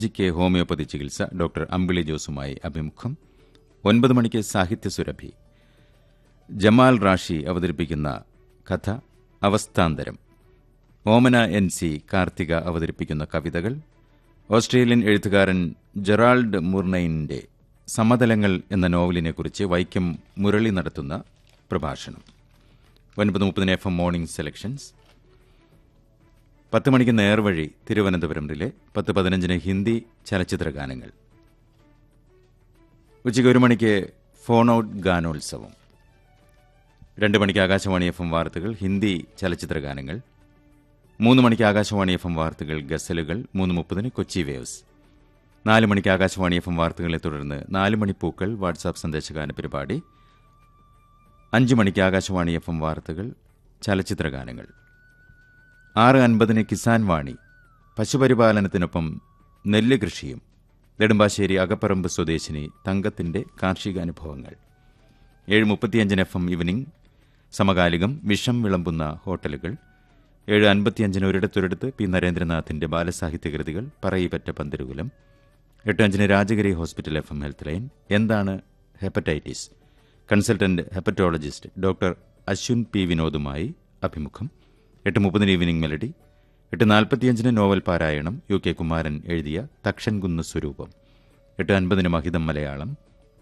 ജിക്ക് ഹോമിയോപ്പതി ചികിത്സ ഡോക്ടർ അമ്പിളി ജോസുമായി അഭിമുഖം ഒൻപത് മണിക്ക് സാഹിത്യ സുരഭി ജമാൽ റാഷി അവതരിപ്പിക്കുന്ന കഥ അവസ്ഥാന്തരം ഓമന എൻ സി കാർത്തിക അവതരിപ്പിക്കുന്ന കവിതകൾ ഓസ്ട്രേലിയൻ എഴുത്തുകാരൻ ജെറാൾഡ് മുർണൈനിന്റെ സമതലങ്ങൾ എന്ന നോവലിനെക്കുറിച്ച് വൈക്കം മുരളി നടത്തുന്ന പ്രഭാഷണം ഒൻപത് മുപ്പതിന് എഫ് എം മോർണിംഗ് സെലക്ഷൻസ് പത്ത് മണിക്ക് നേർവഴി തിരുവനന്തപുരം റിലെ പത്ത് പതിനഞ്ചിന് ഹിന്ദി ചലച്ചിത്ര ഗാനങ്ങൾ ഉച്ചയ്ക്ക് ഒരു മണിക്ക് ഫോൺ ഔട്ട് ഗാനോത്സവം രണ്ട് മണിക്ക് ആകാശവാണി എഫ് എം വാർത്തകൾ ഹിന്ദി ചലച്ചിത്ര ഗാനങ്ങൾ മൂന്ന് മണിക്ക് ആകാശവാണി എഫ് എം വാർത്തകൾ ഗസലുകൾ മൂന്ന് മുപ്പതിന് കൊച്ചി വേവ്സ് നാല് മണിക്ക് ആകാശവാണി എഫ് എം വാർത്തകളെ തുടർന്ന് നാല് മണി പൂക്കൾ വാട്സാപ്പ് സന്ദേശഗാന പരിപാടി അഞ്ച് മണിക്ക് ആകാശവാണി എഫ് എം വാർത്തകൾ ചലച്ചിത്ര ഗാനങ്ങൾ ആറ് അൻപതിന് കിസാൻ വാണി പശുപരിപാലനത്തിനൊപ്പം നെല്ല് കൃഷിയും നെടുമ്പാശ്ശേരി അകപ്പറമ്പ് സ്വദേശിനി തങ്കത്തിന്റെ കാർഷികാനുഭവങ്ങൾ ഏഴ് മുപ്പത്തിയഞ്ചിന് എഫ് എം ഈവനിംഗ് സമകാലികം വിഷം വിളമ്പുന്ന ഹോട്ടലുകൾ ഏഴ് അൻപത്തിയഞ്ചിന് ഒരിടത്തൊരിടത്ത് പി നരേന്ദ്രനാഥിന്റെ ബാലസാഹിത്യകൃതികൾ പറയിപ്പറ്റ പന്തിരുകുലം എട്ട് അഞ്ചിന് Rajagiri hospital F M health line എന്താണ് hepatitis consultant hepatologist doctor Ashwin P വിനോദുമായി അഭിമുഖം എട്ട് മുപ്പതിന് ഈവനിംഗ് മെലഡി എട്ട് നാൽപ്പത്തിയഞ്ചിന് നോവൽ പാരായണം യു കെ കുമാരൻ എഴുതിയ തക്ഷൻകുന്ന് സ്വരൂപം എട്ട് അൻപതിന് മഹിതം മലയാളം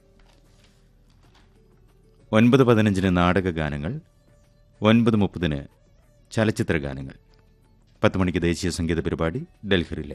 ഒൻപത് പതിനഞ്ചിന് നാടക ഗാനങ്ങൾ ഒൻപത് മുപ്പതിന് ചലച്ചിത്ര ഗാനങ്ങൾ പത്ത് മണിക്ക് ദേശീയ സംഗീത പരിപാടി ഡൽഹിയിലെ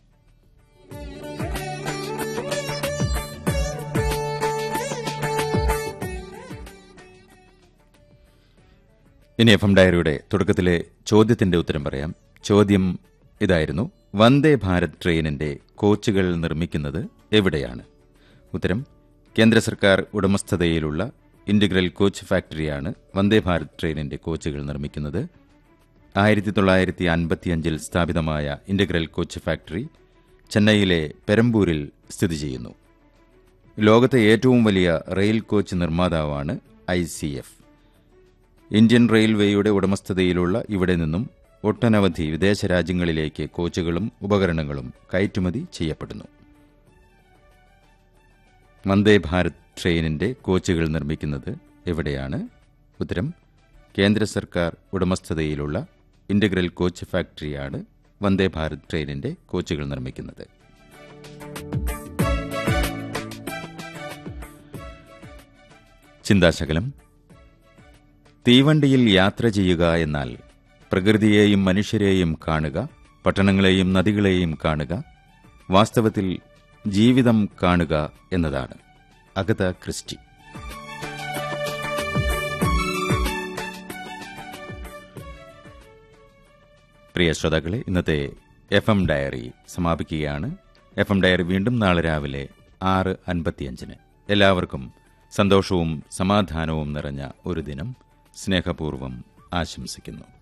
ഇനി എഫ് എം ഡയറിയുടെ തുടക്കത്തിലെ ചോദ്യത്തിന്റെ ഉത്തരം പറയാം ചോദ്യം ഇതായിരുന്നു വന്ദേ ഭാരത് ട്രെയിനിന്റെ കോച്ചുകൾ നിർമ്മിക്കുന്നത് എവിടെയാണ് ഉത്തരം കേന്ദ്ര സർക്കാർ ഉടമസ്ഥതയിലുള്ള ഇന്റഗ്രൽ കോച്ച് ഫാക്ടറിയാണ് വന്ദേ ഭാരത് ട്രെയിനിന്റെ കോച്ചുകൾ നിർമ്മിക്കുന്നത് ആയിരത്തി തൊള്ളായിരത്തി അൻപത്തിയഞ്ചിൽ സ്ഥാപിതമായ ഇന്റഗ്രൽ കോച്ച് ഫാക്ടറി ചെന്നൈയിലെ പെരമ്പൂരിൽ സ്ഥിതി ചെയ്യുന്നു ലോകത്തെ ഏറ്റവും വലിയ റെയിൽ കോച്ച് നിർമ്മാതാവാണ് ഐ സി എഫ് ഇന്ത്യൻ റെയിൽവേയുടെ ഉടമസ്ഥതയിലുള്ള ഇവിടെ നിന്നും ഒട്ടനവധി വിദേശ രാജ്യങ്ങളിലേക്ക് കോച്ചുകളും ഉപകരണങ്ങളും കയറ്റുമതി ചെയ്യപ്പെടുന്നു വന്ദേ ഭാരത് ട്രെയിനിന്റെ കോച്ചുകൾ നിർമ്മിക്കുന്നത് എവിടെയാണ് ഉത്തരം കേന്ദ്ര സർക്കാർ ഉടമസ്ഥതയിലുള്ള ഇന്റഗ്രൽ കോച്ച് ഫാക്ടറിയാണ് വന്ദേ ഭാരത് ട്രെയിനിന്റെ കോച്ചുകൾ നിർമ്മിക്കുന്നത് ചിന്താശകലം തീവണ്ടിയിൽ യാത്ര ചെയ്യുക എന്നാൽ പ്രകൃതിയെയും മനുഷ്യരെയും കാണുക പട്ടണങ്ങളെയും നദികളെയും കാണുക വാസ്തവത്തിൽ ജീവിതം കാണുക എന്നതാണ് അഗത ക്രിസ്റ്റി പ്രിയ ശ്രോതാക്കളെ ഇന്നത്തെ എഫ് എം ഡയറി സമാപിക്കുകയാണ് എഫ് എം ഡയറി വീണ്ടും നാളെ രാവിലെ ആറ് അൻപത്തിയഞ്ചിന് എല്ലാവർക്കും സന്തോഷവും സമാധാനവും നിറഞ്ഞ ഒരു ദിനം സ്നേഹപൂർവ്വം ആശംസിക്കുന്നു